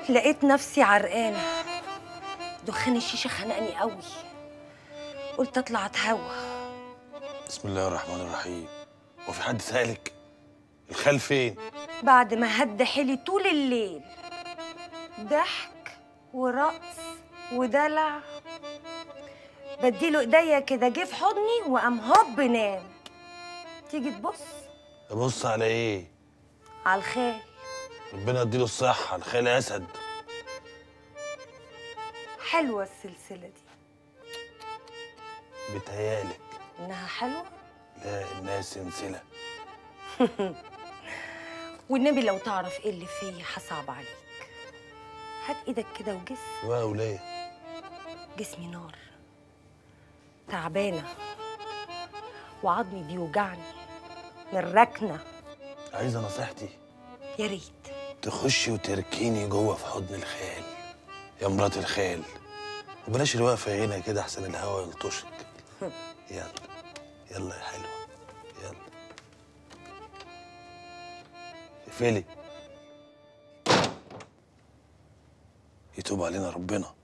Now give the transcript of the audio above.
لقيت نفسي عرقانة دخان الشيشة خنقني قوي قلت اطلع اتهوى بسم الله الرحمن الرحيم هو في حد سالك الخال فين بعد ما هد حيلي طول الليل ضحك ورقص ودلع بديله ايديا كده جه في حضني وقام هوب نام تيجي تبص ابص على ايه على الخال ربنا يديله الصحه الخال اسد حلوة السلسلة دي بتهيالك إنها حلوة لا الناس سلسله والنبي لو تعرف إيه اللي فيا هصعب عليك هات إيدك كده وجس بقى وليه جسمي نار تعبانة وعظمي بيوجعني من الركنة عايزه نصيحتي يا ريت تخشي وتركيني جوه في حضن الخال يا مرات الخال وبلاش الوقفه هنا كده احسن الهوا يلطشك يلا يلا يا حلوه يلا اقفلي يتوب علينا ربنا